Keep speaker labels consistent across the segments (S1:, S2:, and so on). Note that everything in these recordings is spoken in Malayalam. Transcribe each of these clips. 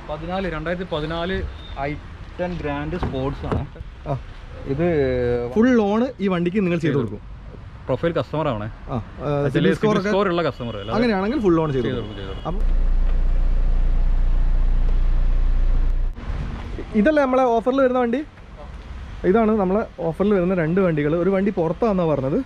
S1: പതിനാല് രണ്ടായിരത്തി പതിനാല് ഐ ടെൻ ഗ്രാൻഡ് സ്പോർട്സ് ആണ്
S2: ആ
S1: ഇത്
S2: ഫുൾ ലോണ് ഈ വണ്ടിക്ക് നിങ്ങൾ ചെയ്ത് കൊടുക്കും
S1: പ്രൊഫൈൽ കസ്റ്റമർ ആണ്
S2: ആ സിബിൽ സ്കോർ ഒക്കെ
S1: സ്കോർ ഉള്ള കസ്റ്റമർ അല്ല
S2: അങ്ങനെയാണെങ്കിൽ ഫുൾ ലോൺ ചെയ്ത്
S1: ചെയ്ത്
S2: കൊടുക്കും
S1: കൊടുക്കും, ചെയ്ത് കൊടുക്കും.
S2: അപ്പം ഇതല്ലേ നമ്മളെ ഓഫറിൽ വരുന്ന വണ്ടി ഇതാണ് നമ്മളെ ഓഫറിൽ വരുന്ന രണ്ട് വണ്ടികൾ ഒരു വണ്ടി പുറത്താന്നാ പറഞ്ഞത്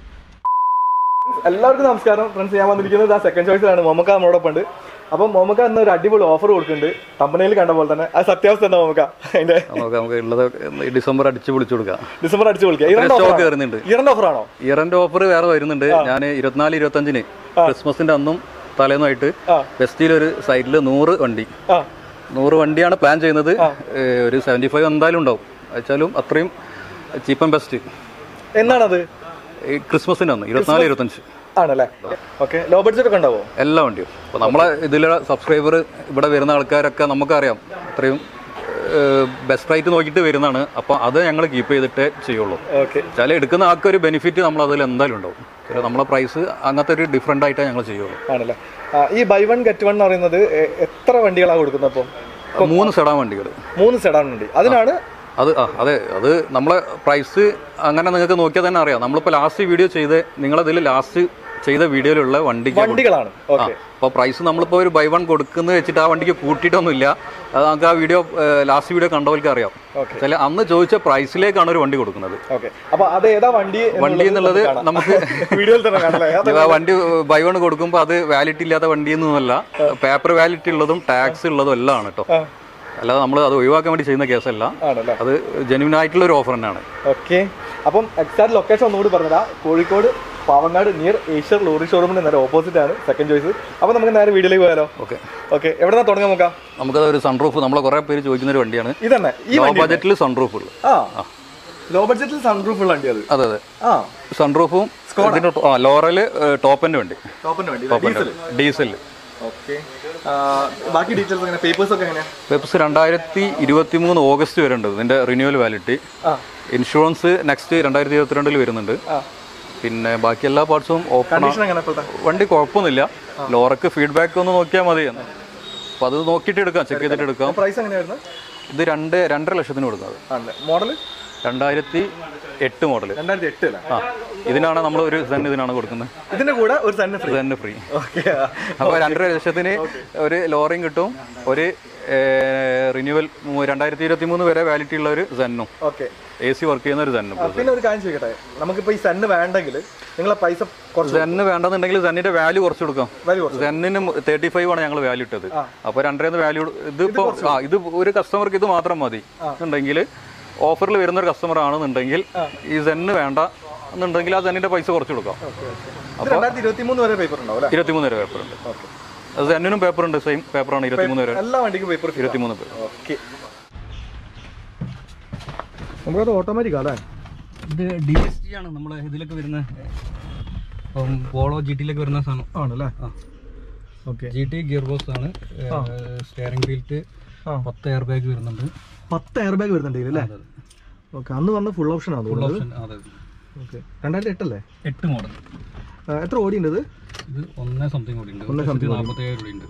S2: എല്ലാവർക്കും നമസ്കാരം ഫ്രണ്ട്സ് ഞാൻ വന്നിരിക്കുന്നത് ആ സെക്കൻഡ് ചോയ്സിലാണ് മൊമ്മക്ക നമ്മളോടൊപ്പം ഉണ്ട് അപ്പം മൊമ്മക്ക എന്ന ഒരു അടിപൊളി ഓഫർ കൊടുക്കുന്നുണ്ട് കമ്പനിയിൽ കണ്ട പോലെ തന്നെ അത് സത്യാവസ്ഥ എന്താ മൊമ്മക്ക അതിന്റെ
S1: നമുക്ക് നമുക്ക് ഉള്ളത് ഈ ഡിസംബർ അടിച്ച് പൊളിച്ചു കൊടുക്കാം
S2: ഡിസംബർ അടിച്ചു വിളിക്കുക ഇയറിന്റെ
S1: സ്റ്റോക്ക്
S2: ഓഫർ
S1: വരുന്നുണ്ട്
S2: ഇയറിന്റെ ഓഫർ ആണോ
S1: ഇയറിന്റെ ഓഫർ വേറെ വരുന്നുണ്ട് ഞാൻ ഇരുപത്തിനാല് ഇരുപത്തഞ്ചിന് ക്രിസ്മസിന്റെ അന്നും തലേന്നുമായിട്ട്
S2: ആ.
S1: വെസ്റ്റിൽ ഒരു സൈഡിൽ നൂറ് വണ്ടി
S2: ആ
S1: നൂറ് വണ്ടിയാണ് പ്ലാൻ ചെയ്യുന്നത് ഏഹ് ഒരു സെവൻറ്റി ഫൈവ് എന്തായാലും ഉണ്ടാവും വെച്ചാലും അത്രയും ചീപ്പ് ആൻഡ് ബെസ്റ്റ്
S2: എന്നാണത്
S1: ഈ ക്രിസ്മസിന്റെ അന്ന് ഇരുപത്തിനാല് ഇരുപത്തഞ്ച്
S2: ആണല്ലേ ഓക്കെ ലോ ബഡ്ജറ്റ് ഒക്കെ ഉണ്ടാവോ
S1: എല്ലാ വണ്ടിയും അപ്പോൾ നമ്മളെ ഇതിലെ സബ്സ്ക്രൈബർ ഇവിടെ വരുന്ന ആൾക്കാരൊക്കെ നമുക്കറിയാം അത്രയും ബെസ്റ്റ് റേറ്റ് നോക്കിയിട്ട് വരുന്നതാണ് അപ്പോൾ അത് ഞങ്ങൾ കീപ്പ് ചെയ്തിട്ടേ ചെയ്യുള്ളൂ
S2: ഓക്കെ
S1: ചില എടുക്കുന്ന ആൾക്ക് ഒരു ബെനിഫിറ്റ് നമ്മൾ അതിൽ എന്തായാലും ഉണ്ടാവും ചില നമ്മളെ പ്രൈസ് അങ്ങനത്തെ ഒരു ഡിഫറെൻ്റ് ആയിട്ടേ ഞങ്ങൾ ചെയ്യുള്ളൂ
S2: ആണല്ലേ ആ, ഈ ബൈ വൺ ഗെറ്റ് വൺ എന്ന് പറയുന്നത് എ- എത്ര വണ്ടികളാണ് കൊടുക്കുന്നത് അപ്പം
S1: മൂന്ന് സെഡാൻ വണ്ടികൾ
S2: മൂന്ന് സെഡാൻ വണ്ടി അതിനാണ്
S1: അത് ആ അതെ അത് നമ്മളെ പ്രൈസ് അങ്ങനെ നിങ്ങൾക്ക് നോക്കിയാൽ തന്നെ അറിയാം നമ്മളിപ്പോൾ ലാസ്റ്റ് വീഡിയോ ചെയ്ത് നിങ്ങളതിൽ ലാസ്റ്റ് ചെയ്ത വീഡിയോയിലുള്ള വണ്ടിക്ക്
S2: വണ്ടികളാണ് ഓക്കെ
S1: അപ്പോൾ പ്രൈസ് നമ്മളിപ്പോൾ ഒരു ബൈ വൺ കൊടുക്കുന്നത് വെച്ചിട്ട് ആ വണ്ടിക്ക് കൂട്ടിയിട്ടൊന്നുമില്ല അത് നമുക്ക് ആ വീഡിയോ ലാസ്റ്റ് വീഡിയോ കണ്ടവർക്ക് അറിയാം
S2: Okay.
S1: ചില അന്ന് ചോദിച്ച പ്രൈസിലേക്കാണ് ഒരു വണ്ടി കൊടുക്കുന്നത്
S2: ഓക്കെ അപ്പൊ അത് ഏതാ വണ്ടി
S1: വണ്ടി എന്നുള്ളത് നമുക്ക്
S2: വീഡിയോയിൽ തന്നെ കാണല്ലേ അത്
S1: ആ വണ്ടി ബൈ വൺ കൊടുക്കുമ്പോൾ അത് വാലിറ്റി ഇല്ലാത്ത വണ്ടിയൊന്നുമല്ല പേപ്പർ വാലിറ്റി ഉള്ളതും ടാക്സ് ഉള്ളതും എല്ലാം ആണ് കേട്ടോ
S2: ആ,
S1: അല്ലാതെ നമ്മൾ അത് ഒഴിവാക്കാൻ വേണ്ടി ചെയ്യുന്ന കേസല്ല
S2: ആണല്ലേ
S1: അത് ജെന്യൂൻ ആയിട്ടുള്ള ഒരു ഓഫർ തന്നെയാണ്
S2: ഓക്കെ അപ്പം എക്സാക്ട് ലൊക്കേഷൻ ഒന്നുകൂടി പറഞ്ഞതാ കോഴിക്കോട് പാവങ്ങാട് നിയർ ഏഷ്യർ ലോറി ഷോറൂമിന് നേരെ ഓപ്പോസിറ്റ് ആണ് സെക്കൻഡ് ചോയ്സ് അപ്പൊ നമുക്ക് നേരെ വീഡിയോയിലേക്ക് പോയാലോ
S1: ഓക്കെ
S2: ഓക്കെ എവിടെ നിന്നാ തുടങ്ങാം നോക്കാം
S1: നമുക്കത് ഒരു സൺറൂഫ് നമ്മളെ കുറേ പേര് ചോദിക്കുന്ന ഒരു വണ്ടിയാണ്
S2: ഇതന്നെ ഈ
S1: ലോ
S2: വണ്ടി
S1: ബജറ്റിൽ സൺറൂഫ് ഉള്ളത്
S2: ആ ലോ ബഡ്ജറ്റിൽ സൺറൂഫ് ഉള്ള വണ്ടി അത്
S1: അതെ അതെ
S2: ആ
S1: സൺറൂഫും ഇതിന്റെ ടോ- ആ ലോറല് ടോപ്പിന്റെ വണ്ടി
S2: ടോപ്പിന്റെ വണ്ടി
S1: ടോപ്പിന്റെ ഡീസൽ
S2: ഓക്കെ ബാക്കി ഡീറ്റെയിൽസ് എങ്ങനെ പേപ്പേഴ്സ് ഒക്കെ എങ്ങനെയാ
S1: വെബ്സ് രണ്ടായിരത്തി ഇരുപത്തി മൂന്ന് ഓഗസ്റ്റ് വരെ ഉണ്ട് ഇതിന്റെ റിന്യൂവൽ വാലിറ്റി
S2: ആ
S1: ഇൻഷുറൻസ് നെക്സ്റ്റ് രണ്ടായിരത്തി ഇരുപത്തിരണ്ടിൽ വരുന്നുണ്ട്
S2: ആ
S1: പിന്നെ ബാക്കി എല്ലാ പാർട്സും ഓപ്പൺ
S2: കണ്ടീഷൻ എങ്ങനെ ഇപ്പോഴത്തെ
S1: വണ്ടി കുഴപ്പമൊന്നുമില്ല ലോറക്ക് ഫീഡ്ബാക്ക് ഒന്ന് നോക്കിയാൽ മതി അപ്പൊ അത് നോക്കിയിട്ട് എടുക്കാം ചെക്ക് ചെയ്തിട്ട് എടുക്കാം
S2: പ്രൈസ് എങ്ങനെയായിരുന്നു
S1: ഇത് രണ്ട് രണ്ടര ലക്ഷത്തിന് കൊടുക്കുന്നത്
S2: ആണല്ലേ മോഡൽ
S1: രണ്ടായിരത്തി എട്ട് മോഡൽ
S2: രണ്ടായിരത്തി എട്ട് അല്ലേ
S1: ആ ഇതിനാണ് നമ്മൾ ഒരു സെൻ ഇതിനാണ് കൊടുക്കുന്നത്
S2: ഇതിന്റെ കൂടെ ഒരു സണ്ണ് ഫ്രീ
S1: സെന് ഫ്രീ
S2: ഓക്കെ
S1: അപ്പോൾ രണ്ടര ലക്ഷത്തിന് ഒരു ലോറിയും കിട്ടും ഒരു റിന്യൂവൽ രണ്ടായിരത്തി ഇരുപത്തി മൂന്ന് വരെ വാലിറ്റി ഉള്ള ഒരു സെന്നും
S2: ഓക്കെ
S1: എ സി വർക്ക് ചെയ്യുന്ന ഒരു സെന്നും
S2: പിന്നെ ഒരു കാര്യം ചോദിക്കട്ടെ നമുക്കിപ്പോ ഈ സണ്ണ് വേണ്ടെങ്കിൽ നിങ്ങളെ പൈസ കുറച്ച്
S1: സെന്ന് വേണ്ടെന്നുണ്ടെങ്കിൽ സെന്നിന്റെ വാല്യൂ കുറച്ച് കൊടുക്കാം
S2: വലിയ കുറച്ച്
S1: സെന്നിന് തേർട്ടി ഫൈവ് ആണ് ഞങ്ങൾ വാല്യൂ ഇട്ടത് അപ്പോൾ രണ്ടരന്ന് വാല്യൂ ഇതിപ്പോ ആ ഇത് ഒരു കസ്റ്റമർക്ക് ഇത് മാത്രം മതി എന്നുണ്ടെങ്കിൽ ഓഫറിൽ വരുന്ന ഒരു കസ്റ്റമർ ആണെന്നുണ്ടെങ്കിൽ ഈ സെന്ന് വേണ്ട എന്നുണ്ടെങ്കിൽ ആ സെന്നിന്റെ പൈസ കുറച്ച് കൊടുക്കാം
S2: ഇത് രണ്ടായിരത്തി ഇരുപത്തി മൂന്ന് വരെ പേപ്പർ ഉണ്ടാവും അല്ലേ
S1: ഇരുപത്തിമൂന്ന് വരെ പേപ്പർ ഉണ്ട്
S2: ഓക്കെ
S1: അത് സെന്നിനും പേപ്പർ ഉണ്ട് സെയിം പേപ്പറാണ് ഇരുപത്തിമൂന്ന് വരെ
S2: എല്ലാ വണ്ടിക്കും പേപ്പർ
S1: ഇരുപത്തിമൂന്ന് പേപ്പർ
S2: ഓക്കെ നമുക്കത് ഓട്ടോമാറ്റിക് അല്ലേ
S1: ഇത് ഡി എസ് ടി ആണ് നമ്മളെ ഇതിലൊക്കെ വരുന്ന ഇപ്പം പോളോ ജി ടിയിലൊക്കെ വരുന്ന സാധനം
S2: ആണല്ലേ okay
S1: G T gear box ആണ് സ്റ്റിയറിംഗ് വീൽറ്റ്
S2: ആ.
S1: പത്ത് എയർ ബാഗ് വരുന്നുണ്ട്
S2: പത്ത് എയർ ബാഗ് വരുന്നുണ്ട് അല്ലേ ഓക്കെ അന്ന് വന്ന ഫുൾ ഓപ്ഷൻ ആണ് തോന്നുന്നത്
S1: ഓപ്ഷൻ അതെ
S2: ഓക്കെ രണ്ടായിരത്തി എട്ടല്ലേ
S1: എട്ട് മോഡൽ
S2: ആ, എത്ര ഓടിയുണ്ട് ഇത്
S1: ഇത് ഒന്നേ സംതിങ് കൂടി ഉണ്ട്
S2: ഒന്നേ something
S1: നാൽപ്പത്തി ഏഴ് കൂടി ഉണ്ട്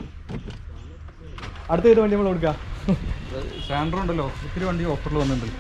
S2: അടുത്ത ഏത് വണ്ടി നമ്മൾ കൊടുക്കാം
S1: സാൻഡ്രോ ഉണ്ടല്ലോ ഒത്തിരി വണ്ടി ഓഫറിൽ വന്നിട്ടുണ്ട്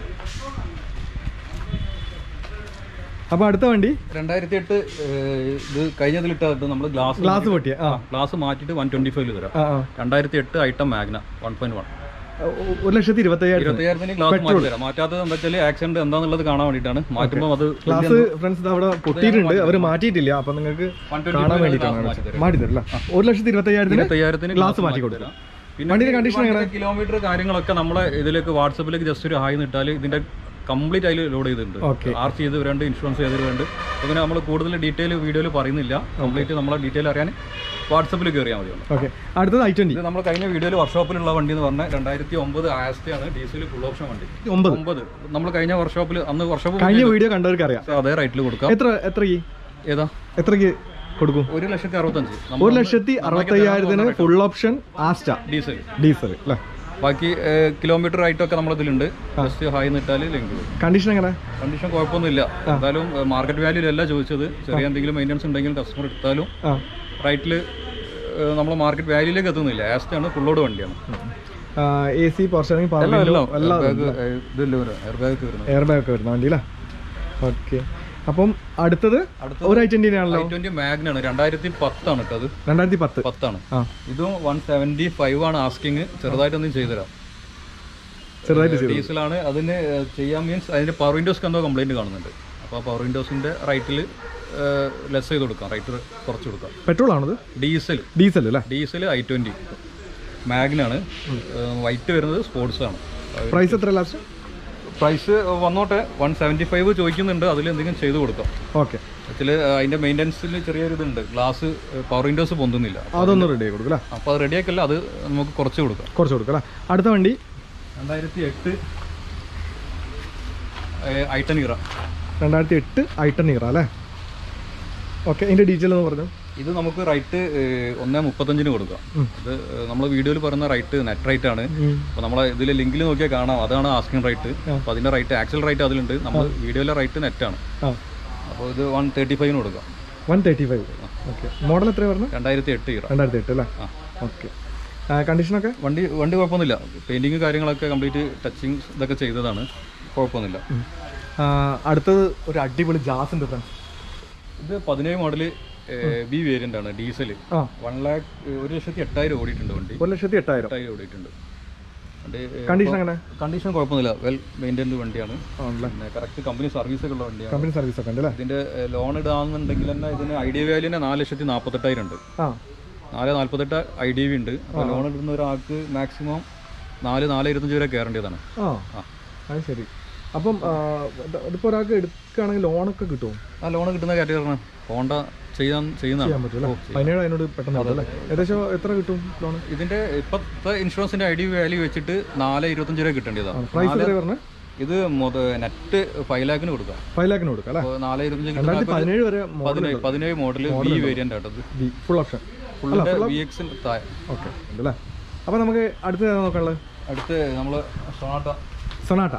S2: അപ്പോൾ അടുത്ത വണ്ടി
S1: രണ്ടായിരത്തി എട്ട് ഇത് കഴിഞ്ഞതിലിട്ട് നമ്മൾ ഗ്ലാസ്
S2: ഗ്ലാസ് പൊട്ടിയ ആ
S1: ഗ്ലാസ് മാറ്റിയിട്ട് വൺ ട്വന്റി ഫൈവില് തരാം
S2: ആ ആ.
S1: രണ്ടായിരത്തി എട്ട് ഐറ്റം മാഗ്ന വൺ പോയിന്റ് വൺ
S2: ഒ- ഒരു ലക്ഷത്തി ഇരുപത്തയ്യായിരം
S1: ഇരുപത്തയ്യായിരത്തിന് ഗ്ലാസ് മാറ്റി തരാം മാറ്റാത്തത് എന്താ വെച്ചാൽ ആക്സിഡന്റ് എന്താന്നുള്ളത് കാണാൻ വേണ്ടിയിട്ടാണ് മാറ്റുമ്പോൾ അത്
S2: ഗ്ലാസ് ഫ്രണ്ട്സ് അവിടെ പൊട്ടിയിട്ടുണ്ട് അവർ മാറ്റിയിട്ടില്ല അപ്പൊ നിങ്ങൾക്ക്
S1: 125
S2: കാണാൻ വേണ്ടിയിട്ടാണ്
S1: മാറ്റി തരും.
S2: മാറ്റി തരില്ല ഒരു ലക്ഷത്തി ഇരുപത്തയ്യായിരത്തിന്
S1: ഇരുപത്തയ്യായിരത്തിന്
S2: ഗ്ലാസ് മാറ്റി കൊടുക്കാം
S1: പിന്നെ
S2: വണ്ടിയുടെ condition എങ്ങനെ?
S1: കിലോമീറ്റർ കാര്യങ്ങളൊക്കെ നമ്മളെ ഇതിലേക്ക് വാട്സപ്പിലേക്ക് ജസ്റ്റ് ഒരു ഹായ് നിട്ടാൽ ഇതിന്റെ കംപ്ലീറ്റ് അതിൽ ലോഡ് ചെയ്തിട്ടുണ്ട്
S2: Okay.
S1: ആർ ചെയ്ത് വരണ്ട് ഇൻഷുറൻസ് ചെയ്ത് വരണ്ട് അങ്ങനെ നമ്മൾ കൂടുതൽ ഡീറ്റെയിൽ വീഡിയോയിൽ പറയുന്നില്ല കംപ്ലീറ്റ് നമ്മളെ ഡീറ്റെയിൽ അറിയാൻ വാട്സപ്പിൽ കയറിയാൽ മതിയുള്ളൂ
S2: ഓക്കെ അടുത്തത് ഐ ട്വന്റി
S1: ഇത് നമ്മൾ കഴിഞ്ഞ വീഡിയോയിൽ വർക്ക്ഷോപ്പിലുള്ള വണ്ടി എന്ന് പറഞ്ഞാൽ രണ്ടായിരത്തി ഒമ്പത് ആയസ്റ്റയാണ് ഡീസൽ ഫുൾ ഓപ്ഷൻ വണ്ടി
S2: ഒമ്പത്
S1: ഒമ്പത് നമ്മൾ കഴിഞ്ഞ വർക്ക്ഷോപ്പിൽ അന്ന് വർക്ക്ഷോപ്പ്
S2: കഴിഞ്ഞ വീഡിയോ കണ്ടവർക്ക് അറിയാം
S1: അതേ റേറ്റിൽ കൊടുക്കാം
S2: എത്ര എത്രക്ക്
S1: ഏതാ
S2: എത്രക്ക് കൊടുക്കും
S1: ഒരു ലക്ഷത്തി അറുപത്തഞ്ച്
S2: ഒരു ലക്ഷത്തി അറുപത്തയ്യായിരത്തിന് full option Asta
S1: diesel
S2: diesel അല്ലേ
S1: ബാക്കി കിലോമീറ്റർ ആയിട്ടൊക്കെ നമ്മൾ ഇതിലുണ്ട് ജസ്റ്റ് ഹായ് നിട്ടാൽ ലിങ്ക് വരും
S2: കണ്ടീഷൻ എങ്ങനെ
S1: കണ്ടീഷൻ കുഴപ്പമൊന്നുമില്ല എന്തായാലും മാർക്കറ്റ് വാല്യൂലല്ല ചോദിച്ചത് ചെറിയ എന്തെങ്കിലും മെയിൻ്റെനൻസ് ഉണ്ടെങ്കിൽ കസ്റ്റമർ എടുത്താലും
S2: ആ
S1: റൈറ്റിൽ നമ്മൾ മാർക്കറ്റ് വാല്യൂലേക്ക് എത്തുന്നില്ല ആസ്റ്റ് ആണ് ഫുള്ളോട് വണ്ടിയാണ്
S2: എ സി പോർഷനിങ്
S1: എല്ലാം എല്ലാം
S2: എല്ലാം
S1: ഇതെല്ലാം വരും എയർ ബാഗ് വരുന്നത്
S2: എയർ ബാഗ് ഒക്കെ വരുന്ന വണ്ടി അല്ലേ ഓക്കെ അപ്പം അടുത്തത്
S1: അടുത്തത്
S2: ഒരു ഐ ട്വന്റി ആണല്ലോ
S1: ഐ ട്വന്റി മാഗ്നാണ് രണ്ടായിരത്തി പത്താണ് കേട്ടോ അത്
S2: രണ്ടായിരത്തി പത്ത്
S1: പത്താണ്
S2: ആ
S1: ഇതും വൺ സെവൻറ്റി ഫൈവ് ആണ് ആസ്കിങ് ചെറുതായിട്ടൊന്നും ചെയ്തുതരാം
S2: ചെറുതായിട്ട് ചെയ്തു
S1: ഡീസലാണ് അതിന് ഏഹ്, ചെയ്യാൻ മീൻസ് അതിന്റെ പവർ വിൻഡോസ്ക്ക് എന്തോ കംപ്ലൈന്റ് കാണുന്നുണ്ട് അപ്പോൾ പവർ വിൻഡോസിന്റെ റൈറ്റിൽ ലെസ് ചെയ്ത് കൊടുക്കാം റൈറ്റ് കുറച്ച് കൊടുക്കാം
S2: പെട്രോൾ ആണത്
S1: ഡീസൽ
S2: ഡീസൽ അല്ലേ
S1: ഡീസൽ ഐ ട്വന്റി മാഗ്നാണ് വൈറ്റ് വരുന്നത് സ്പോർട്സ് ആണ്
S2: പ്രൈസ് എത്ര ലാസ്റ്റ്
S1: പ്രൈസ് വന്നോട്ടെ വൺ സെവൻറ്റി ഫൈവ് ചോദിക്കുന്നുണ്ട് അതിൽ എന്തെങ്കിലും ചെയ്ത് കൊടുക്കാം
S2: ഓക്കെ
S1: ആക്ച്വലി അതിന്റെ മെയിൻ്റെനൻസിൽ ചെറിയൊരു ഇതുണ്ട് ഗ്ലാസ് പവർ വിൻഡോസ് പൊന്തുന്നില്ല
S2: അതൊന്ന് റെഡി ആയി കൊടുക്കും അല്ലേ
S1: അപ്പോൾ അത് റെഡിയാക്കല്ല അത് നമുക്ക് കുറച്ച് കൊടുക്കാം
S2: കുറച്ച് കൊടുക്കും അല്ലേ അടുത്ത വണ്ടി
S1: രണ്ടായിരത്തി എട്ട് ഐട്ടൻ ഇറ
S2: രണ്ടായിരത്തി എട്ട് ഐട്ടൺ ഇയർ അല്ലേ ഓക്കെ ഇതിന്റെ ഡീറ്റെയിൽ എന്ന് പറഞ്ഞു
S1: ഇത് നമുക്ക് റൈറ്റ് ഒന്നേ മുപ്പത്തഞ്ചിന് കൊടുക്കാം ഇത് നമ്മൾ വീഡിയോയിൽ പറയുന്ന റൈറ്റ് നെറ്റ് റൈറ്റ് ആണ് അപ്പോൾ നമ്മൾ ഇതിൽ ലിങ്കിൽ നോക്കിയാൽ കാണാം അതാണ് ആസ്കിംഗ് റൈറ്റ് അപ്പോൾ അതിന്റെ റൈറ്റ് ആക്ച്വൽ റൈറ്റ് അതിലുണ്ട് നമ്മൾ വീഡിയോയിലെ റൈറ്റ് നെറ്റ് ആണ്
S2: ആ
S1: അപ്പോൾ ഇത് വൺ തേർട്ടി ഫൈവിന് കൊടുക്കാം
S2: one thirty five okay model എത്രയാണ് പറഞ്ഞത്
S1: രണ്ടായിരത്തി എട്ട് ഇറ
S2: രണ്ടായിരത്തി എട്ട് അല്ലേ
S1: ആ.
S2: ഓക്കെ കണ്ടീഷനൊക്കെ
S1: വണ്ടി വണ്ടി കുഴപ്പമൊന്നുമില്ല പെയിന്റിങ് കാര്യങ്ങളൊക്കെ കംപ്ലീറ്റ് ടച്ചിങ് ഇതൊക്കെ ചെയ്തതാണ് കുഴപ്പമൊന്നുമില്ല
S2: അടുത്തത് ഒരു അടിപൊളി ജാസ് ഉണ്ട് ഫ്രണ്ട്സ്
S1: ഇത് പതിനേഴ് മോഡല് ബി വേരിയന്റ് ആണ് ഡീസൽ
S2: ആ
S1: വൺ ലാക്ക് ഒരു ലക്ഷത്തി എട്ടായിരം ഓടിയിട്ടുണ്ട് വണ്ടി
S2: ഒരു ലക്ഷത്തി എട്ടായിരം
S1: എട്ടായിരം ഓടിയിട്ടുണ്ട് വണ്ടി
S2: കണ്ടീഷൻ അങ്ങനെ
S1: കണ്ടീഷൻ കുഴപ്പമൊന്നുമില്ല വെൽ മെയിൻറ്റൈൻഡ് വണ്ടിയാണ്
S2: ആണല്ലേ
S1: പിന്നെ കറക്റ്റ് കമ്പനി സർവീസ് ഒക്കെ ഉള്ള വണ്ടിയാണ്
S2: കമ്പനി സർവീസ് ഒക്കെ ഉണ്ട് അല്ലേ
S1: ഇതിന്റെ ലോൺ ഇടാന്നുണ്ടെങ്കിൽ തന്നെ ഇതിന് ഐ ഡി വാല്യൂ തന്നെ നാല് ലക്ഷത്തി നാൽപ്പത്തെട്ടായിരം ഉണ്ട്
S2: ആ
S1: നാല് നാൽപ്പത്തെട്ട് ഐ ഡി വി ഉണ്ട് അപ്പോൾ ലോൺ ഇടുന്ന ഒരാൾക്ക് മാക്സിമം നാല് നാല് ഇരുപത്തഞ്ച് വരെ കയറേണ്ടതാണ്
S2: ആ
S1: ആ.
S2: അത് ശരി അപ്പം ആ, ഇത് ഇതിപ്പോ ഒരാൾക്ക് എടുക്കുകയാണെങ്കിൽ ലോണൊക്കെ കിട്ടും
S1: ആ ലോൺ കിട്ടുന്ന കാറ്റഗറിയാണ് ഹോണ്ട ചെയ്യാൻ
S2: ചെയ്യാൻ
S1: ചെയ്യുന്നതാണ്
S2: പറ്റും അല്ലേ പതിനേഴ് അതിനോട് പെട്ടെന്ന് കിട്ടും അല്ലേ ഏകദേശം എത്ര കിട്ടും ലോൺ
S1: ഇതിന്റെ ഇപ്പോഴത്തെ ഇൻഷുറൻസിന്റെ ഐ ഡി വാല്യൂ വെച്ചിട്ട് നാല് ഇരുപത്തഞ്ച് രൂപ കിട്ടേണ്ടതാണ്
S2: പ്രൈസ് എത്ര പറഞ്ഞത്
S1: ഇത് നെറ്റ് ഫൈവ് ലാഖിന് കൊടുക്കാം
S2: ഫൈവ് ലാഖിന് കൊടുക്കാം അല്ലേ
S1: അപ്പോൾ നാല് ഇരുപത്തഞ്ച്
S2: രണ്ടായിരത്തി പതിനേഴ് വരെ
S1: പതിനേഴ് പതിനേഴ് മോഡൽ ബി വേരിയന്റ് ആട്ടത്
S2: ഫുൾ ഓപ്ഷൻ
S1: ഫുള്ളിന്റെ വി എക്സിൽ താഴെ
S2: ഓക്കെ ഉണ്ട് അല്ലേ അപ്പം നമുക്ക് അടുത്ത ഏതാ നോക്കാനുള്ളത്
S1: അടുത്ത് നമ്മൾ സൊണാട്ട
S2: സൊനാട്ട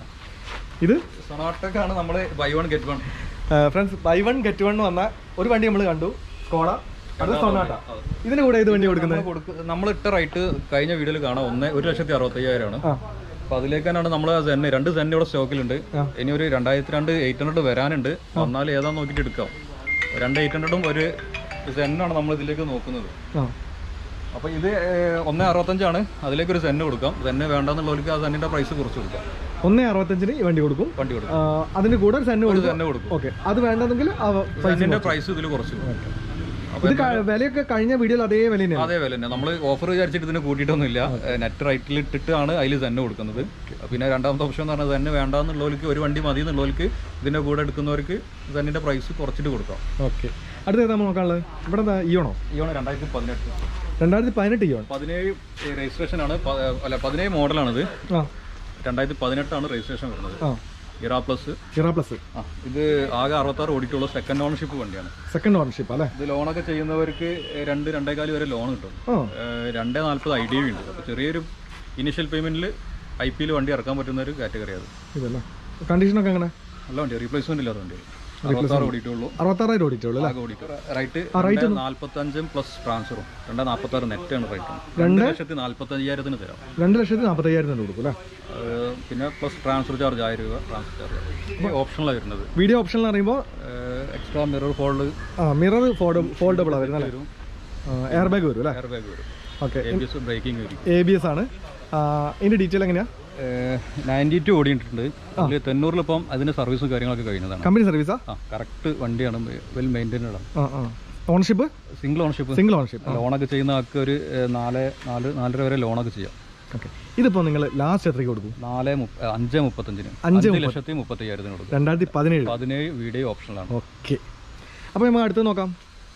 S2: ഇത്
S1: സൊണാട്ടക്കാണ് നമ്മൾ buy one get one
S2: friends buy one get one വന്ന ഒരു വണ്ടി നമ്മൾ കണ്ടു സ്കോഡ അടുത്ത സൊനാട്ട ഇതിന് കൂടെ ഇത് വണ്ടി കൊടുക്കുന്നത്
S1: നമ്മൾ ഇട്ട റൈറ്റ് കഴിഞ്ഞ വീഡിയോയിൽ കാണാം ഒന്ന് ഒരു ലക്ഷത്തി അറുപത്തയ്യായിരമാണ്
S2: ആ
S1: അപ്പൊ അതിലേക്കാണ് നമ്മൾ സെന്ന് രണ്ട് സെന്ന് ഇവിടെ സ്റ്റോക്കിലുണ്ട്
S2: ആ.
S1: ഇനി ഒരു രണ്ടായിരത്തി രണ്ട് എയ്റ്റ് ഹൺഡ്രഡ് വരാനുണ്ട് വന്നാൽ ഏതാന്ന് നോക്കിയിട്ട് എടുക്കാം രണ്ട് എയ്റ്റ് ഹൺഡ്രഡും ഒരു സെന്നാണ് നമ്മൾ ഇതിലേക്ക് നോക്കുന്നത്
S2: ആ
S1: അപ്പോൾ ഇത് ഏഹ്, ഒന്ന് അറുപത്തഞ്ചാണ് അതിലേക്ക് ഒരു സെന്ന് കൊടുക്കാം സെന്ന് വേണ്ടെന്നുള്ളവർക്ക് ആ സെന്നിന്റെ പ്രൈസ് കുറച്ച് കൊടുക്കാം
S2: ഒന്ന് അറുപത്തഞ്ചിന് ഈ വണ്ടി കൊടുക്കും
S1: വണ്ടി കൊടുക്കാം
S2: ആ, അതിന് കൂടെ ഒരു സെന്റ്
S1: ഒരു
S2: കൊടുക്കും
S1: സെന്ന് കൊടുക്കും
S2: ഓക്കെ അത് വേണ്ടെങ്കിൽ ആ പൈസ
S1: സെന്നിന്റെ പ്രൈസ് ഇതിൽ കുറച്ച് കൊടുക്കും
S2: ഇത് ക- വിലയൊക്കെ കഴിഞ്ഞ വീഡിയോയിൽ അതേ വില തന്നെയാണ്
S1: അതേ വില തന്നെ നമ്മൾ ഓഫർ വിചാരിച്ചിട്ട് ഇതിന് കൂട്ടിയിട്ടൊന്നുമില്ല നെറ്റ് റൈറ്റിൽ ഇട്ടിട്ടാണ് അതിൽ തന്നെ കൊടുക്കുന്നത് പിന്നെ രണ്ടാമത്തെ ഓപ്ഷൻ എന്ന് പറഞ്ഞാൽ തന്നെ വേണ്ടാന്നുള്ളവർക്ക് ഒരു വണ്ടി മതി എന്നുള്ളവർക്ക് ഇതിന്റെ കൂടെ എടുക്കുന്നവർക്ക് തന്നെ പ്രൈസ് കുറച്ചിട്ട് കൊടുക്കാം
S2: ഓക്കെ അടുത്ത ഏതാ നമ്മൾ നോക്കാനുള്ളത് ഇവിടെ എന്താ ഇയോണോ
S1: ഇയാണ് രണ്ടായിരത്തി പതിനെട്ട്
S2: രണ്ടായിരത്തി പതിനെട്ട് ഇയോൺ
S1: പതിനേഴ് രജിസ്ട്രേഷൻ ആണ് പ- അല്ല പതിനേഴ് മോഡലാണിത്
S2: ആ
S1: രണ്ടായിരത്തി പതിനെട്ടാണ് രജിസ്ട്രേഷൻ വരുന്നത്
S2: ആ
S1: ഇറ പ്ലസ്
S2: ഇറ പ്ലസ്
S1: ആ ഇത് ആകെ അറുപത്താറ് ഓടിയിട്ടുള്ള സെക്കൻഡ് ഓണർഷിപ്പ് വണ്ടിയാണ്
S2: സെക്കൻഡ് ഓണർഷിപ്പ് അല്ലേ
S1: ഇത് ലോണൊക്കെ ചെയ്യുന്നവർക്ക് രണ്ട് രണ്ടേകാല് വരെ ലോൺ കിട്ടും
S2: ആ
S1: ഏഹ് രണ്ടേ നാൽപ്പത് ഐ ഡി വി ഉണ്ട് അപ്പോൾ ചെറിയൊരു ഇനിഷ്യൽ പേയ്മെന്റിൽ ഐ പിയിൽ വണ്ടി ഇറക്കാൻ പറ്റുന്ന ഒരു കാറ്റഗറി അത്
S2: ഇതല്ലേ കണ്ടീഷനൊക്കെ എങ്ങനെ
S1: നല്ല വണ്ടി റീപ്ലേസ്മെന്റ് ഇല്ലാത്ത വണ്ടി അറുപത്താറ് ഓടിയിട്ടുള്ളൂ
S2: അറുപത്താറായിരം ഓടിയിട്ടുള്ളൂ അല്ലേ
S1: ആകെ ഓടിക്കും റൈറ്റ് നാൽപ്പത്തി അഞ്ചും പ്ലസ് ട്രാൻസ്ഫറും രണ്ടേ നാൽപ്പത്തി ആറ് നെറ്റാണ് റേറ്റ് രണ്ട് ലക്ഷത്തി നാൽപ്പത്തി അയ്യായിരത്തിന് തരാം
S2: രണ്ട് ലക്ഷത്തി നാൽപ്പത്തയ്യായിരത്തിന് കൊടുക്കും അല്ലേ
S1: ഏഹ് പിന്നെ പ്ലസ് ട്രാൻസ്ഫർ ചാർജ് ആയിരം രൂപ ട്രാൻസ്ഫർ ചാർജ് ഓപ്ഷണലാണ് വരുന്നത്
S2: വീഡിയോ ഓപ്ഷൻ എന്ന് പറയുമ്പോൾ
S1: എക്സ്ട്രാ മിറർ ഫോൾഡ്
S2: ആ മിറർ ഫോൾഡ് ഫോൾഡബിൾ വരുന്നത് അല്ലേ
S1: വരും
S2: എയർ ബാഗ് വരും അല്ലേ
S1: എയർ ബാഗ് വരും
S2: okay
S1: A B S braking വരും
S2: എ ബി എസ് ആണ് ആ, ഇതിന്റെ ഡീറ്റെയിൽ എങ്ങനെയാ
S1: നയൻറ്റി ടു ഓടിയിട്ടുണ്ട് അതിൽ തൊണ്ണൂറിലിപ്പം അതിന്റെ സർവീസും കാര്യങ്ങളൊക്കെ കഴിഞ്ഞതാണ്
S2: കമ്പനി സർവീസാ
S1: ആ കറക്റ്റ് വണ്ടിയാണ് വെൽ മെയിൻറ്റൈൻഡ് ആണ്
S2: ആ ആ ownership
S1: single ownership
S2: single ownership
S1: ലോണൊക്കെ ചെയ്യുന്ന ആൾക്ക് ഒരു ഏഹ്, നാല് നാല് നാലര വരെ ലോണൊക്കെ ചെയ്യാം
S2: ഓക്കെ ഇതിപ്പോൾ നിങ്ങൾ ലാസ്റ്റ് എത്രയ്ക്ക് കൊടുക്കും
S1: നാല് മുപ്പ- ഏഹ്, അഞ്ച് മുപ്പത്തഞ്ചിന്
S2: അഞ്ച്
S1: അഞ്ച് ലക്ഷത്തി മുപ്പത്തി അയ്യായിരത്തിന് കൊടുക്കും
S2: രണ്ടായിരത്തി പതിനേഴ്
S1: പതിനേഴ് വീഡിയോ ഓപ്ഷനിലാണ്
S2: ഓക്കെ അപ്പോൾ നമുക്ക് അടുത്ത് നോക്കാം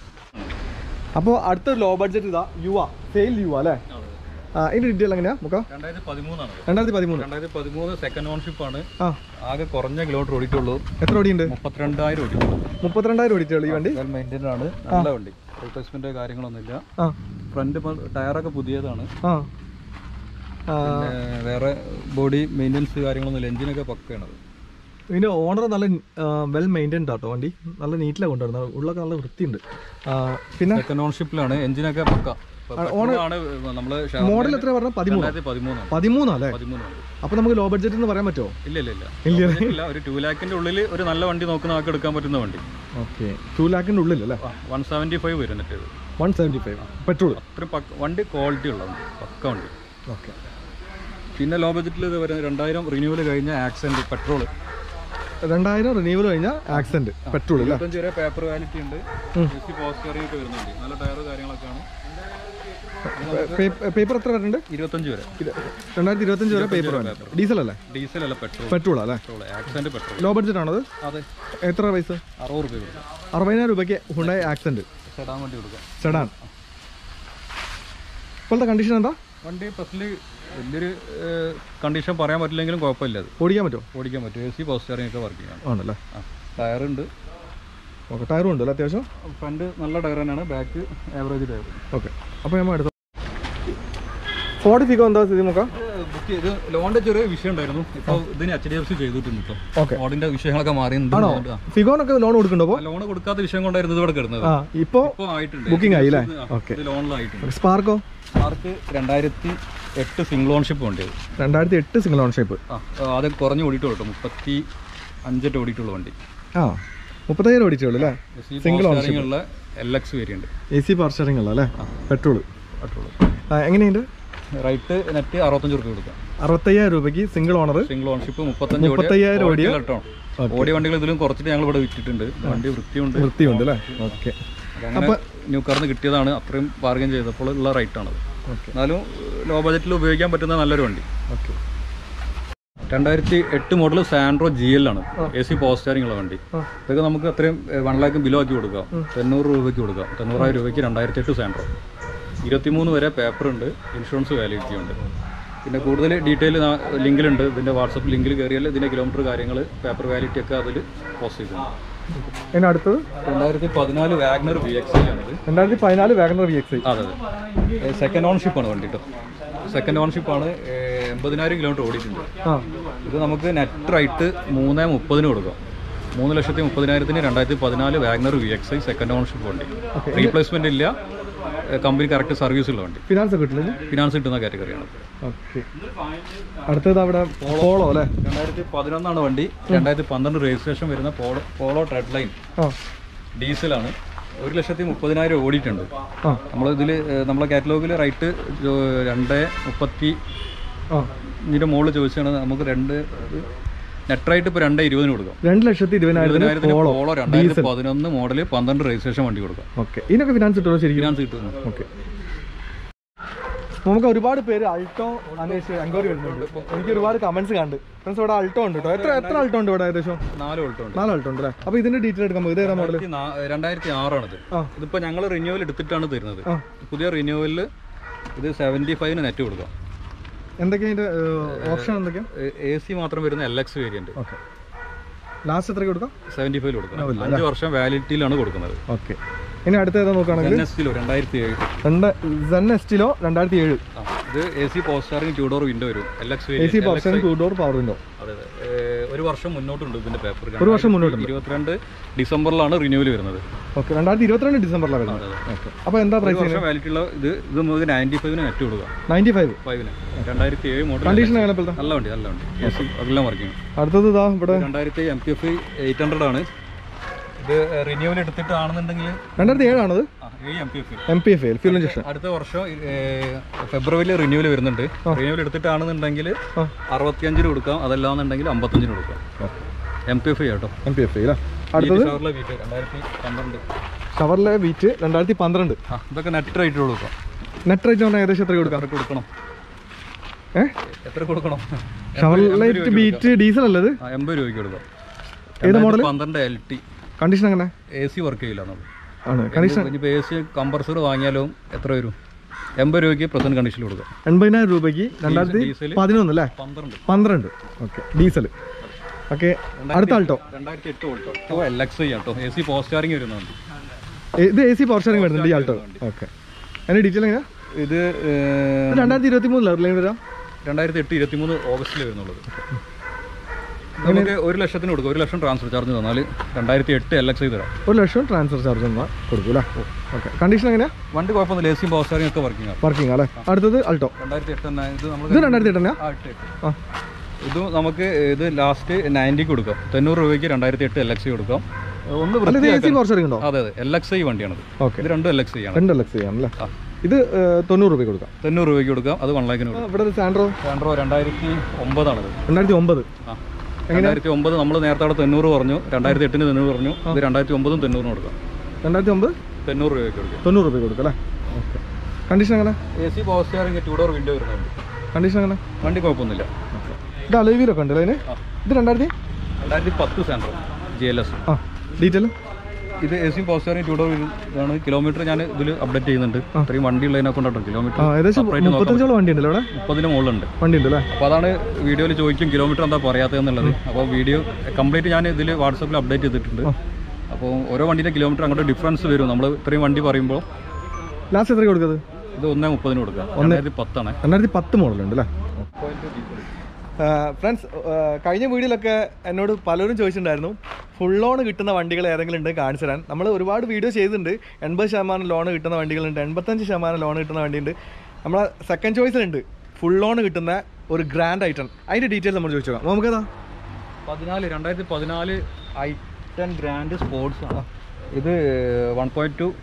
S2: അപ്പോൾ അടുത്ത ലോ ബഡ്ജറ്റ് ഇതാ യുവ സെയിൽ യുവ അല്ലേ ആ ഇതിന്റെ ഡീറ്റെയിൽ എങ്ങനെയാ നോക്കാം
S1: രണ്ടായിരത്തി പതിമൂന്നാണ്
S2: രണ്ടായിരത്തി പതിമൂന്ന്
S1: രണ്ടായിരത്തി പതിമൂന്ന് സെക്കൻഡ് ഓണർഷിപ്പ് ആണ്
S2: ആ
S1: ആകെ കുറഞ്ഞ കിലോമീറ്റർ ഓടിയിട്ടുള്ളൂ
S2: എത്ര ഓടിയുണ്ട്
S1: മുപ്പത്തിരണ്ടായിരം ഓടിയിട്ടുള്ളൂ
S2: മുപ്പത്തിരണ്ടായിരം ഓടിയിട്ടുള്ളൂ ഈ വണ്ടി
S1: വെൽ മെയിൻറ്റൈൻഡ് ആണ് നല്ല വണ്ടി റീപ്ലേസ്മെന്റ് കാര്യങ്ങളൊന്നുമില്ല
S2: ആ
S1: ഫ്രണ്ട് ടയറൊക്കെ പുതിയതാണ്
S2: ആ ആ,
S1: പിന്നെ വേറെ ബോഡി മെയിൻ്റെനൻസ് കാര്യങ്ങളൊന്നുമില്ല എഞ്ചിനൊക്കെ പക്കയാണ്
S2: ഇതിന്റെ ഓണർ നല്ല വെൽ മെയിൻറ്റൈൻഡ് ആട്ടോ വണ്ടി നല്ല നീറ്റിലാണ് കൊണ്ടുവരുന്നത് ഉള്ളൊക്കെ നല്ല വൃത്തിയുണ്ട് ആ, പിന്നെ
S1: സെക്കൻഡ് ഓണർഷിപ്പിലാണ് എഞ്ചിനൊക്കെ പക്ക ആണ് നമ്മള്
S2: മോഡൽ എത്ര പറഞ്ഞാൽ പതിമൂന്ന്
S1: രണ്ടായിരത്തി പതിമൂന്നാണ്
S2: പതിമൂന്നാ അല്ലേ
S1: പതിമൂന്നാണ്
S2: അപ്പൊ നമുക്ക് ലോ ബഡ്ജറ്റ് എന്ന് പറയാൻ പറ്റുമോ
S1: ഇല്ല ഇല്ല ഇല്ല ഇല്ല ഒരു ടു ലാഖിന്റെ ഉള്ളിൽ ഒരു നല്ല വണ്ടി നോക്കുന്ന ആൾക്ക് എടുക്കാൻ പറ്റുന്ന വണ്ടി
S2: ഓക്കെ ടു ലാഖിന്റെ ഉള്ളിൽ അല്ലേ
S1: വൺ സെവൻറ്റി ഫൈവ് വരും എന്നിട്ട് ഇത്
S2: വൺ സെവൻറ്റി ഫൈവ് പെട്രോൾ
S1: അത്രയും പക്ക വണ്ടി ക്വാളിറ്റി ഉള്ള വണ്ടി പക്ക വണ്ടി
S2: ഓക്കെ
S1: പിന്നെ ലോ ബജറ്റിൽ ഇത് വരുന്ന രണ്ടായിരം റിന്യൂവൽ കഴിഞ്ഞ ആക്സിഡന്റ് പെട്രോൾ
S2: രണ്ടായിരം റിന്യൂവൽ കഴിഞ്ഞ ആക്സെന്റ് പെട്രോൾ അല്ലേ
S1: ഇരുപത്തഞ്ച് വരെ പേപ്പർ വാലിറ്റി ഉണ്ട് പോസ്റ്ററിംഗ് ഒക്കെ വരുന്നുണ്ട് നല്ല ടയർ കാര്യങ്ങളൊക്കെയാണ്
S2: പേപ്പർ എത്ര വരുന്നുണ്ട്
S1: ഇരുപത്തഞ്ച് വരെ
S2: രണ്ടായിരത്തി ഇരുപത്തഞ്ച് വരെ പേപ്പർ ഡീസൽ അല്ലേ
S1: ഡീസൽ അല്ല പെട്രോൾ
S2: പെട്രോൾ അല്ലേ
S1: petrol accident petrol
S2: low budget ആണത്
S1: അതെ
S2: എത്ര പൈസ
S1: അറുപത് രൂപ കൊടുക്കാം
S2: അറുപതിനായിരം രൂപയ്ക്ക് ഹുണ്ടായി ആക്സെന്റ്
S1: സെഡാൻ വണ്ടി കൊടുക്കാം
S2: സെഡാൻ ഇപ്പോഴത്തെ കണ്ടീഷൻ എന്താ
S1: വണ്ടി ഫസ്റ്റിൽ വലിയൊരു കണ്ടീഷൻ പറയാൻ പറ്റില്ലെങ്കിലും കുഴപ്പമില്ല അത്
S2: ഓടിക്കാൻ പറ്റുമോ
S1: ഓടിക്കാൻ പറ്റും എ സി പോസ്റ്ററിംഗ് ഒക്കെ വർക്ക് ചെയ്യാം
S2: ആണല്ലേ
S1: ആ ടയറുണ്ട്
S2: ഓക്കെ ടയറും ഉണ്ട് അല്ലേ അത്യാവശ്യം
S1: ഫ്രണ്ട് നല്ല ടയർ തന്നെയാണ് ബാക്ക് ആവറേജ് ടയർ
S2: ഓക്കെ അപ്പോൾ നമ്മൾ എടുത്തു ഫോർട്ടി ഫിഗോ എന്താ സ്ഥിതി നോക്കാം
S1: ബുക്ക് ചെയ്ത് ലോണിന്റെ ചെറിയ വിഷയം ഉണ്ടായിരുന്നു ഇപ്പോൾ ഇതിന് എച്ച് ഡി എഫ് സി ചെയ്തിട്ടുണ്ട് ഇപ്പോൾ
S2: ഓക്കെ
S1: ലോണിന്റെ വിഷയങ്ങളൊക്കെ മാറിയിട്ടുണ്ട്
S2: ആണോ ഫിഗോനൊക്കെ ലോൺ കൊടുക്കണ്ടോ അപ്പോൾ
S1: ലോൺ കൊടുക്കാത്ത വിഷയം കൊണ്ടായിരുന്നു ഇത് ഇവിടെ കിടന്നത്
S2: ആ ഇപ്പോൾ
S1: ഇപ്പോൾ ആയിട്ടുണ്ട്
S2: ബുക്കിംഗ് ആയി അല്ലേ
S1: ആ,
S2: ഓക്കെ
S1: ഇത് ലോണിലായിട്ടുണ്ട്
S2: സ്പാർക്കോ
S1: മാർക്ക് രണ്ടായിരത്തി എട്ട് സിംഗിൾ ഓൺഷിപ്പ് ഉണ്ട് ഇത്.
S2: രണ്ടായിരത്തി എട്ട് സിംഗിൾ ഓൺഷിപ്പ്
S1: ആ അത് കുറഞ്ഞ് ഓടിയിട്ടുള്ളൂ കേട്ടോ മുപ്പത്തി അഞ്ചെട്ട് ഓടിയിട്ടുള്ള വണ്ടി
S2: ആ മുപ്പത്തയ്യായിരം ഓടിച്ചുള്ളൂ അല്ലേ
S1: സിംഗിൾ ഉള്ള L X variant
S2: A C power steering ഉള്ള അല്ലേ പെട്രോൾ
S1: പെട്രോൾ
S2: എങ്ങനെയുണ്ട്
S1: റൈറ്റ് നെറ്റ് അറുപത്തഞ്ച് റുപ്യ കൊടുക്കാം
S2: അറുപത്തയ്യായിരം രൂപയ്ക്ക് സിംഗിൾ ഓണർ
S1: സിംഗിൾ ഓൺഷിപ്പ് മുപ്പത്തഞ്ച്
S2: മുപ്പത്തയ്യായിരം ഓടിയ
S1: കേട്ടോ ഓടിയ വണ്ടികൾ ഇതിലും കുറച്ചിട്ട് ഞങ്ങൾ ഇവിടെ വിറ്റിട്ടുണ്ട് വണ്ടി വൃത്തിയുണ്ട്
S2: വൃത്തിയുണ്ട് അല്ലേ ഓക്കെ
S1: അങ്ങനെ ന്യൂ കാറിന് കിട്ടിയതാണ് അത്രയും ബാർഗൻ ചെയ്തപ്പോൾ ഉള്ള റേറ്റ് ആണത്
S2: ഓക്കെ
S1: എന്നാലും ലോ ബജറ്റിൽ ഉപയോഗിക്കാൻ പറ്റുന്ന നല്ലൊരു വണ്ടി
S2: ഓക്കെ
S1: രണ്ടായിരത്തി എട്ട് മോഡൽ സാൻഡ്രോ ജി എൽ ആണ് എ സി പോസ്റ്റാരിംഗ് ഉള്ള വണ്ടി
S2: ആ.
S1: ഇതൊക്കെ നമുക്ക് അത്രയും വൺ ലാക്ക് ബിലോ ആക്കി കൊടുക്കാം തൊണ്ണൂറ് രൂപയ്ക്ക് കൊടുക്കാം തൊണ്ണൂറായിരം രൂപയ്ക്ക് രണ്ടായിരത്തി എട്ട് സാൻഡ്രോ ഇരുപത്തിമൂന്ന് വരെ പേപ്പർ ഉണ്ട് ഇൻഷുറൻസ് വാലിഡിറ്റി ഉണ്ട് പിന്നെ കൂടുതൽ ഡീറ്റെയിൽ ലിങ്കിലുണ്ട് ഇതിൻ്റെ വാട്സപ്പ് ലിങ്കിൽ കയറിയാൽ ഇതിൻ്റെ കിലോമീറ്റർ കാര്യങ്ങൾ പേപ്പർ വാലിറ്റി ഒക്കെ അതിൽ പോസ്റ്റ് ചെയ്തിട്ടുണ്ട്
S2: ഇനി അടുത്തത്
S1: രണ്ടായിരത്തി പതിനാല് വാഗ്നർ വി എക്സ് ആണിത്
S2: രണ്ടായിരത്തി പതിനാല് വാഗണർ വി എക്സ് ഐ
S1: അതെ അതെ സെക്കൻഡ് ഓൺഷിപ്പാണ് വണ്ടി കേട്ടോ സെക്കൻഡ് ഓൺഷിപ്പാണ് എൺപതിനായിരം കിലോമീറ്റർ ഓടിയിട്ടുണ്ട്
S2: ആ
S1: ഇത് നമുക്ക് നെറ്റ് റൈറ്റ് മൂന്ന് മുപ്പതിന് കൊടുക്കാം മൂന്ന് ലക്ഷത്തി മുപ്പതിനായിരത്തിന് രണ്ടായിരത്തി പതിനാല് WagonR V X I second ownership വണ്ടി റീപ്ലേസ്മെന്റ് ഇല്ല കമ്പനി കറക്റ്റ് സർവീസ് ഉള്ള വണ്ടി
S2: ഫിനാൻസ് ഒക്കെ കിട്ടില്ല
S1: ഫിനാൻസ് കിട്ടുന്ന കാറ്റഗറിയാണ്
S2: ഓക്കെ അടുത്തത് അവിടെ പോളോ അല്ലേ
S1: രണ്ടായിരത്തി പതിനൊന്നാണ് വണ്ടി രണ്ടായിരത്തി പന്ത്രണ്ട് രജിസ്ട്രേഷൻ വരുന്ന പോളോ പോളോ ട്രെഡ് ലൈൻ
S2: ആ
S1: ഡീസലാണ് ഒരു ലക്ഷത്തി മുപ്പതിനായിരം ഓടിയിട്ടുണ്ട്
S2: ആ
S1: നമ്മളിതിൽ നമ്മളെ കാറ്റലോഗിൽ റൈറ്റ് രണ്ട് മുപ്പത്തി
S2: ആ
S1: ഇതിൻ്റെ മുകളിൽ ചോദിച്ചാണ് നമുക്ക് രണ്ട് നെറ്റ് റൈറ്റ് ഇപ്പോൾ രണ്ട് ഇരുപതിന് കൊടുക്കാം
S2: രണ്ട് ലക്ഷത്തി ഇരുപതിനായിരത്തിന്
S1: ഇരുപതിനായിരത്തിന്
S2: പോളോ
S1: പോളോ രണ്ടായിരത്തി പതിനൊന്ന് മോഡൽ പന്ത്രണ്ട് രജിസ്ട്രേഷൻ വണ്ടി കൊടുക്കാം
S2: ഓക്കെ ഇതിനൊക്കെ ഫിനാൻസ് കിട്ടുമോ ശരിക്കും
S1: ഫിനാൻസ് കിട്ടുന്നു
S2: ഓക്കെ നമുക്ക് ഒരുപാട് പേര് അൾട്ടോ അന്വേഷിച്ച് എൻക്വയറി വരുന്നുണ്ട് എനിക്ക് ഒരുപാട് കമന്റ്സ് കണ്ട് ഫ്രണ്ട്സ് ഇവിടെ അൾട്ടോ ഉണ്ട് കേട്ടോ എത്ര എത്ര അൾട്ടോ ഉണ്ട് ഇവിടെ ഏകദേശം
S1: നാല് വോൾട്ട് ഉണ്ട്
S2: നാല് അൾട്ടോ ഉണ്ട് അല്ലേ അപ്പോൾ ഇതിന്റെ ഡീറ്റെയിൽ എടുക്കാം ഇത് ഏതാ മോഡൽ
S1: രണ്ടായിരത്തി നാ- രണ്ടായിരത്തി ആറാണിത്
S2: ആ.
S1: ഇതിപ്പോൾ ഞങ്ങൾ റിന്യൂവൽ എടുത്തിട്ടാണ് തരുന്നത്
S2: ആ.
S1: പുതിയ റിന്യൂവലിൽ ഇത് സെവൻറ്റി ഫൈവിന് നെറ്റ് കൊടുക്കാം
S2: എന്തൊക്കെയാ ഇതിന്റെ ഓപ്ഷൻ എന്തൊക്കെയാ
S1: എ സി മാത്രം വരുന്ന L X variant
S2: okay last എത്രയ്ക്ക് കൊടുക്കാം
S1: സെവൻറ്റി ഫൈവ് കൊടുക്കാം അഞ്ച് വർഷം വാലിഡിറ്റിയിലാണ് കൊടുക്കുന്നത്
S2: ഓക്കെ ഇനി അടുത്ത ഏതാ നോക്കുകയാണെങ്കിൽ
S1: എൻ എസ് ടിലോ രണ്ടായിരത്തി ഏഴ്
S2: രണ്ട് സെൻ എസ്റ്റിലോ രണ്ടായിരത്തി ഏഴ്
S1: ആ, ഇത് A C power steering two door window വരും എൽ എക്സ്
S2: എ സി പർസൻ ടു ഡോർ പവർ വിൻഡോ
S1: അതെ അതെ ഏ, ഒരു വർഷം മുന്നോട്ടുണ്ട് ഇതിന്റെ പേപ്പർ
S2: ഒരു വർഷം മുന്നോട്ടുണ്ട്
S1: ഇരുപത്തിരണ്ട് ഡിസംബറിലാണ് റിന്യൂവൽ വരുന്നത്
S2: ഓക്കെ രണ്ടായിരത്തി ഇരുപത്തിരണ്ട് ഡിസംബറിലാണ് വരുന്നത് ഓക്കെ അപ്പോൾ എന്താ
S1: ഒരു
S2: പ്രൈസ്
S1: വർഷം വാലിറ്റി ഉള്ള ഇത് ഇത് നമുക്ക് നയൻറ്റി ഫൈവിന് നെറ്റ് കൊടുക്കാം
S2: നയൻറ്റി ഫൈവ്
S1: ഫൈവിന് രണ്ടായിരത്തി ഏഴ് മോഡൽ
S2: കണ്ടീഷൻ എങ്ങനെ ഇപ്പോഴത്തെ
S1: നല്ല വണ്ടി നല്ല വണ്ടി എ സി അതെല്ലാം വർക്കിംഗ്
S2: അടുത്തത് ഇതാ ഇവിടെ
S1: രണ്ടായിരത്തി M P F eight hundred ആണ് ഇത് റിന്യൂവൽ എടുത്തിട്ടാണെന്നുണ്ടെങ്കിൽ
S2: രണ്ടായിരത്തി ഏഴാണത്
S1: ഏഴ് M P F
S2: M P F L fuel injection
S1: അടുത്ത വർഷം ഫെബ്രുവരിയിൽ റിന്യൂവൽ വരുന്നുണ്ട് റിന്യൂവൽ എടുത്തിട്ടാണെന്നുണ്ടെങ്കിൽ
S2: ആ.
S1: അറുപത്തിയഞ്ചിന് കൊടുക്കാം അതല്ലാന്നുണ്ടെങ്കിൽ അമ്പത്തഞ്ചിന് കൊടുക്കാം എം പി എഫ് കേട്ടോ
S2: എം പി എഫ് അല്ലേ അടുത്തത്
S1: ഷവർലെ വീറ്റ് രണ്ടായിരത്തി പന്ത്രണ്ട്
S2: ഷവർലെ വീറ്റ് രണ്ടായിരത്തി പന്ത്രണ്ട്
S1: ആ ഇതൊക്കെ നെറ്റ് റേറ്റ് കൊടുക്കാം
S2: നെറ്റ് റേറ്റ് പറഞ്ഞാൽ ഏകദേശം എത്ര കൊടുക്കാം
S1: എത്ര കൊടുക്കണം
S2: ഏ
S1: എത്ര കൊടുക്കണം
S2: ഷവർലൈറ്റ് ബീറ്റ് ഡീസൽ അല്ലത്
S1: ആ, എൺപത് രൂപയ്ക്ക് കൊടുക്കാം
S2: ഏത് model?
S1: പന്ത്രണ്ട് എൽ ടി
S2: കണ്ടീഷൻ അങ്ങനെ
S1: എ സി വർക്ക് ചെയ്യില്ല നമ്മൾ
S2: ആണ് കണ്ടീഷൻ
S1: ഇനിയിപ്പോൾ എ സി കമ്പ്രസർ വാങ്ങിയാലും എത്ര വരും എൺപത് രൂപയ്ക്ക് പ്രസന്റ് കണ്ടീഷനിൽ കൊടുക്കാം
S2: എൺപതിനായിരം രൂപയ്ക്ക് രണ്ടായിരത്തി
S1: ഡീസൽ
S2: പതിനൊന്ന് അല്ലേ
S1: പന്ത്രണ്ട്
S2: പന്ത്രണ്ട് ഓക്കെ ഡീസൽ ഓക്കെ അടുത്ത ആൾട്ടോ
S1: രണ്ടായിരത്തി എട്ട് Alto L X I auto A C power steering വരുന്നുണ്ട്
S2: ഇത് എ സി പവർ ഷെയറിംഗ് വരുന്നുണ്ട് ഈ ആൾട്ടോ ഓക്കെ അതിന്റെ ഡീറ്റെയിൽ എങ്ങനെയാ
S1: ഇത്
S2: ഇത് രണ്ടായിരത്തി ഇരുപത്തി മൂന്നിലാണ് റിലൈൻ വരാം
S1: രണ്ടായിരത്തി എട്ട് ഇരുപത്തി മൂന്ന് ഓഗസ്റ്റിൽ വരുന്നുള്ളത് നമുക്ക് ഒരു ലക്ഷത്തിന് കൊടുക്കും ഒരു ലക്ഷം ട്രാൻസ്ഫർ ചാർജ് തന്നാൽ രണ്ടായിരത്തി എട്ട് എൽ എക്സ് ഐ തരാം
S2: ഒരു ലക്ഷം ട്രാൻസ്ഫർ ചാർജ് എന്നാൽ കൊടുക്കും അല്ലേ ഓക്കെ കണ്ടീഷൻ എങ്ങനെയാ
S1: വണ്ടി കുഴപ്പമൊന്നുമില്ല എ സിയും പവർ സ്റ്റാറിംഗ് ഒക്കെ വർക്കിംഗ് ആണ്
S2: വർക്കിംഗ് അല്ലേ അടുത്തത് അൾട്ടോ
S1: രണ്ടായിരത്തി എട്ട് തന്നെ ഇത് നമ്മൾ
S2: ഇത് രണ്ടായിരത്തി എട്ട് തന്നെയാ
S1: ആ, എട്ട് എട്ട്.
S2: ആ
S1: ഇത് നമുക്ക് ഇത് ലാസ്റ്റ് നയൻറ്റിക്ക് കൊടുക്കാം തൊണ്ണൂറ് രൂപയ്ക്ക് രണ്ടായിരത്തി എട്ട് എൽ എക്സ് കൊടുക്കാം ഒന്ന്
S2: അല്ല ഇത് എ സി
S1: വൃത്തിയാക്കാൻ
S2: കുറച്ച് ഉണ്ടോ
S1: അതെ അതെ എൽ എക്സ് ഐ വണ്ടിയാണത്
S2: ഓക്കെ
S1: ഇത് രണ്ടും എൽ എക്സ് ഐ ആണ്
S2: രണ്ട് ലക്ഷം ചെയ്യാം അല്ലേ
S1: ആ.
S2: ഇത് ഏഹ്, തൊണ്ണൂറ് രൂപ കൊടുക്കാം
S1: തൊണ്ണൂറ് രൂപയ്ക്ക് കൊടുക്കാം അത് വൺ ലാഖിന്
S2: ആ,
S1: കൊടുക്കാം
S2: ഇവിടെ ഒരു സാൻഡ്രോ
S1: രണ്ടോ രണ്ടായിരത്തി ഒമ്പതാണത്
S2: രണ്ടായിരത്തി ഒമ്പത്
S1: ആ രണ്ടായിരത്തി ഒമ്പത് നമ്മൾ നേരത്തെ അവിടെ തൊണ്ണൂറ് പറഞ്ഞു രണ്ടായിരത്തി എട്ടിന് തൊണ്ണൂറ് പറഞ്ഞു ഇത് രണ്ടായിരത്തി ഒമ്പതും തൊണ്ണൂറിന് കൊടുക്കാം
S2: രണ്ടായിരത്തി ഒമ്പത്
S1: തൊണ്ണൂറ് രൂപയ്ക്ക് കൊടുക്കാം
S2: തൊണ്ണൂറ് രൂപ കൊടുക്കാം അല്ലേ ഓക്കെ കണ്ടീഷൻ എങ്ങനെ
S1: A C power steering two door window വരുന്നുണ്ട്
S2: കണ്ടീഷൻ എങ്ങനെ
S1: വണ്ടി കുഴപ്പമൊന്നുമില്ല
S2: ഇത് അലവീലൊക്കെ ഉണ്ട് അതിന് ഇത് രണ്ടായിരത്തി
S1: രണ്ടായിരത്തി പത്ത് സെൻറ്റർ ജി എൽ എസ്
S2: ആ ഡീറ്റെയിൽ
S1: ഇത് A C power steering two door ഇതാണ് കിലോമീറ്റർ ഞാൻ ഇതിൽ അപ്ഡേറ്റ് ചെയ്യുന്നുണ്ട് ഇത്രയും വണ്ടി ഉള്ളതിനെ കൊണ്ടാണ് കിലോമീറ്റർ
S2: ആ ഏകദേശം
S1: Separate നോക്കാൻ
S2: മുപ്പത്തഞ്ചോളം വണ്ടി ഉണ്ടല്ലോ ഇവിടെ
S1: മുപ്പതിന് മുകളിലുണ്ട്
S2: വണ്ടി ഉണ്ട് അല്ലേ
S1: അപ്പോൾ അതാണ് വീഡിയോയിൽ ചോദിക്കും കിലോമീറ്റർ എന്താ പറയാത്തതെന്നുള്ളത് അപ്പോൾ വീഡിയോ കംപ്ലീറ്റ് ഞാൻ ഇതിൽ വാട്സാപ്പിൽ അപ്ഡേറ്റ് ചെയ്തിട്ടുണ്ട് അപ്പോൾ ഓരോ വണ്ടിയുടെ കിലോമീറ്റർ അങ്ങോട്ട് ഡിഫറൻസ് വരും നമ്മൾ ഇത്രയും വണ്ടി പറയുമ്പോൾ
S2: ലാസ്റ്റ് എത്ര കൊടുക്കുന്നത്
S1: ഇത് ഒന്നേ മുപ്പതിന് കൊടുക്കുക രണ്ടായിരത്തി പത്താണ്
S2: രണ്ടായിരത്തി പത്ത് മോഡലുണ്ട് അല്ലേ ഫ്രണ്ട്സ് കഴിഞ്ഞ വീഡിയോയിലൊക്കെ എന്നോട് പലരും ചോദിച്ചിട്ടുണ്ടായിരുന്നു ഫുൾ ലോൺ കിട്ടുന്ന വണ്ടികൾ ഏതെങ്കിലും ഉണ്ട് കാണിച്ചു തരാൻ നമ്മൾ ഒരുപാട് വീഡിയോ ചെയ്തിട്ടുണ്ട് എൺപത് ശതമാനം ലോൺ കിട്ടുന്ന വണ്ടികളുണ്ട് എൺപത്തഞ്ച് ശതമാനം ലോൺ കിട്ടുന്ന വണ്ടിയുണ്ട് നമ്മളെ സെക്കൻഡ് ചോയ്സിലുണ്ട് ഫുൾ ലോൺ കിട്ടുന്ന ഒരു ഗ്രാൻഡ് ഐറ്റം അതിൻ്റെ ഡീറ്റെയിൽസ് നമ്മൾ ചോദിച്ചു നോക്കാം നമുക്കതാ
S1: പതിനാല് രണ്ടായിരത്തി പതിനാല് ഐ ടെൻ ഗ്രാൻഡ് സ്പോർട്സ് ആണ് ഇത് one point two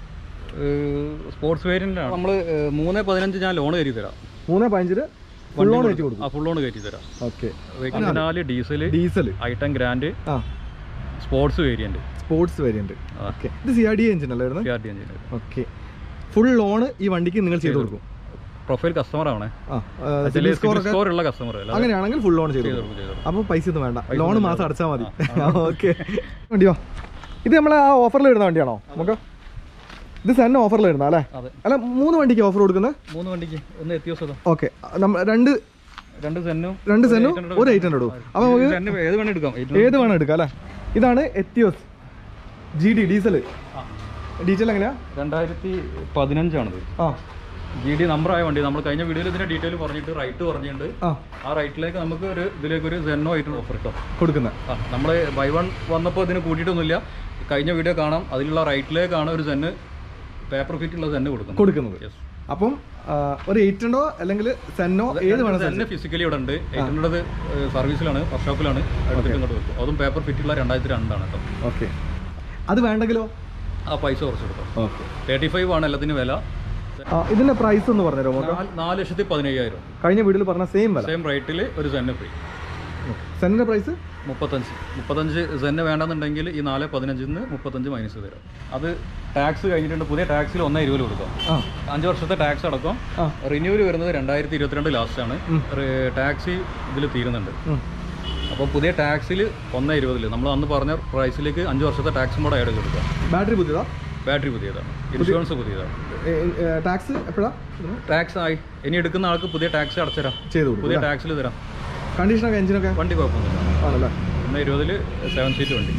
S1: sports variant ആണ് നമ്മൾ മൂന്ന് പതിനഞ്ച് ഞാൻ ലോൺ കയറ്റി തരാം
S2: മൂന്ന് പതിനഞ്ചിന് ഫുൾ ലോൺ കയറ്റി കൊടുക്കും
S1: ആ ഫുൾ ലോൺ കയറ്റി തരാം
S2: ഓക്കെ
S1: പതിനാല് diesel
S2: diesel
S1: I ten grand
S2: ആ
S1: sports variant
S2: sports variant okay ഇത് സി ആർ ഡി എഞ്ചിൻ അല്ലേ വരുന്നത്
S1: C R T engine
S2: okay full loan ഈ വണ്ടിക്ക് നിങ്ങൾ ചെയ്ത് കൊടുക്കും
S1: പ്രൊഫൈൽ കസ്റ്റമർ ആണ്
S2: ആ സിബിൽ സ്കോർ ഒക്കെ
S1: സ്കോർ ഉള്ള കസ്റ്റമർ അല്ല
S2: അങ്ങനെയാണെങ്കിൽ ഫുൾ ലോൺ ചെയ്ത് കൊടുക്കും അപ്പോൾ പൈസ ഒന്നും വേണ്ട ലോൺ മാസം അടച്ചാൽ മതി ഓക്കെ വണ്ടിയോ ഇത് നമ്മളെ ആ ഓഫറിൽ വരുന്ന വണ്ടിയാണോ നമുക്ക് ഇത് തന്നെ ഓഫറിൽ വരുന്ന അല്ലേ
S1: അതെ
S2: അല്ല മൂന്ന് വണ്ടിക്ക് ഓഫർ കൊടുക്കുന്നത്
S1: മൂന്ന് വണ്ടിക്ക് ഒന്ന് എത്തിയോസതോ
S2: ഓക്കെ നമ്മൾ രണ്ട്
S1: രണ്ട് സെന്നും
S2: രണ്ട് സെന്നും ഒരു എയ്റ്റ് ഹൺഡ്രഡും അപ്പോൾ നമുക്ക്
S1: സെന്ന് ഏത് വേണം എടുക്കാം
S2: ഏത് വേണം എടുക്കാം അല്ലേ ഇതാണ് Etios G D diesel detail എങ്ങനെയാ
S1: രണ്ടായിരത്തി പതിനഞ്ചാണിത്
S2: ആ
S1: ജി ഡി നമ്പർ ആയ വണ്ടി നമ്മൾ കഴിഞ്ഞ വീഡിയോയിൽ ഇതിന്റെ ഡീറ്റെയിൽ പറഞ്ഞിട്ട് റൈറ്റ് പറഞ്ഞിട്ടുണ്ട്
S2: ആ
S1: ആ റൈറ്റിലേക്ക് നമുക്ക് ഒരു ഇതിലേക്ക് ഒരു സെന്നോ ആയിട്ട് ഓഫർ കിട്ടും
S2: കൊടുക്കുന്ന
S1: ആ നമ്മൾ ബൈ വൺ വന്നപ്പോൾ ഇതിന് കൂട്ടിയിട്ടൊന്നുമില്ല കഴിഞ്ഞ വീഡിയോ കാണാം അതിലുള്ള റൈറ്റിലേക്കാണ് ഒരു സെന്ന് പേപ്പർ ഫിറ്റ് ഉള്ള സെന്ന് കൊടുക്കുന്നത്
S2: കൊടുക്കുന്നത്
S1: Yes.
S2: അപ്പം ആ, ഒരു എയ്റ്റ് ഹൺഡ്രോ അല്ലെങ്കിൽ സെന്നോ ഏത് വേണം
S1: സെന്ന് ഫിസിക്കലി ഇവിടെ ഉണ്ട് എയ്റ്റിനുള്ളത് സർവീസിലാണ് വർക്ക്ഷോപ്പിലാണ് എടുത്തിട്ട് ഇങ്ങോട്ട് വെക്കും അതും പേപ്പർ ഫിറ്റ് ഉള്ള രണ്ടായിരത്തി രണ്ടാണ് കേട്ടോ
S2: ഓക്കെ അത് വേണ്ടെങ്കിലോ
S1: ആ പൈസ കുറച്ച് കൊടുക്കാം
S2: ഓക്കെ
S1: തേർട്ടി ഫൈവ് ആണ് എല്ലാത്തിനും വില
S2: ഇതിന്റെ പ്രൈസ് ഒന്ന് പറഞ്ഞുതരാമോ നമുക്ക്
S1: നാല് നാല് ലക്ഷത്തി പതിനയ്യായിരം
S2: കഴിഞ്ഞ വീഡിയോയിൽ പറഞ്ഞ സെയിം വില
S1: സെയിം റേറ്റിൽ ഒരു സെന്ന് ഫ്രീ
S2: സെന്നിന്റെ പ്രൈസ്
S1: മുപ്പത്തഞ്ച് മുപ്പത്തഞ്ച് സെന്ന് വേണമെന്നുണ്ടെങ്കിൽ ഈ നാല് പതിനഞ്ചിൽ നിന്ന് മുപ്പത്തഞ്ച് മൈനസ് തരാം അത് ടാക്സ് കഴിഞ്ഞിട്ടുണ്ട് പുതിയ ടാക്സിൽ ഒന്നേ ഇരുപത് കൊടുക്കാം
S2: ആ
S1: അഞ്ച് വർഷത്തെ ടാക്സ് അടക്കം
S2: ആ.
S1: റിന്യൂവൽ വരുന്നത് രണ്ടായിരത്തി ഇരുപത്തിരണ്ട് ലാസ്റ്റ് ആണ് ടാക്സി ഇതിൽ തീരുന്നുണ്ട്
S2: ഉം.
S1: അപ്പോൾ പുതിയ ടാക്സിൽ ഒന്നേ ഇരുപതിൽ നമ്മൾ അന്ന് പറഞ്ഞ പ്രൈസിലേക്ക് അഞ്ച് വർഷത്തെ ടാക്സും കൂടെ ആഡ് ചെയ്ത് കൊടുക്കാം
S2: ബാറ്ററി പുതിയതാ
S1: ബാറ്ററി പുതിയതാണ് ഇൻഷുറൻസ് പുതിയതാണ്
S2: ടാക്സ് എപ്പോഴാ
S1: ടാക്സ് ആയി ഇനി എടുക്കുന്ന ആൾക്ക് പുതിയ ടാക്സ് അടച്ചുതരാം
S2: ചെയ്ത് കൊടുക്കും
S1: പുതിയ ടാക്സിൽ തരാം
S2: കണ്ടീഷനൊക്കെ എഞ്ചിനൊക്കെ
S1: വണ്ടി കുഴപ്പമൊന്നുമില്ല
S2: ആണല്ലേ
S1: ഒന്നേ ഇരുപതിൽ സെവൻ സീറ്റ് വണ്ടി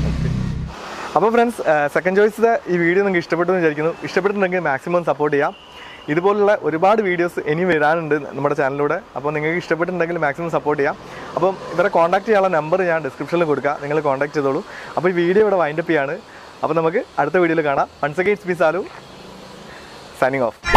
S2: അപ്പോൾ ഫ്രണ്ട്സ് സെക്കൻഡ് ചോയ്സ് ഈ വീഡിയോ നിങ്ങൾക്ക് ഇഷ്ടപ്പെട്ടു എന്ന് വിചാരിക്കുന്നു ഇഷ്ടപ്പെട്ടിട്ടുണ്ടെങ്കിൽ മാക്സിമം സപ്പോർട്ട് ചെയ്യാം ഇതുപോലുള്ള ഒരുപാട് വീഡിയോസ് ഇനി വരാനുണ്ട് നമ്മുടെ ചാനലിലൂടെ അപ്പോൾ നിങ്ങൾക്ക് ഇഷ്ടപ്പെട്ടിട്ടുണ്ടെങ്കിൽ മാക്സിമം സപ്പോർട്ട് ചെയ്യാം അപ്പം ഇവരെ കോൺടാക്ട് ചെയ്യാനുള്ള നമ്പർ ഞാൻ ഡിസ്ക്രിപ്ഷനിൽ കൊടുക്കാം നിങ്ങൾ കോൺടാക്ട് ചെയ്തോളൂ അപ്പോൾ ഈ വീഡിയോ ഇവിടെ വൈൻഡപ്പ് ചെയ്യാണ് അപ്പോൾ നമുക്ക് അടുത്ത വീഡിയോയിൽ കാണാം once again it's me Salu signing of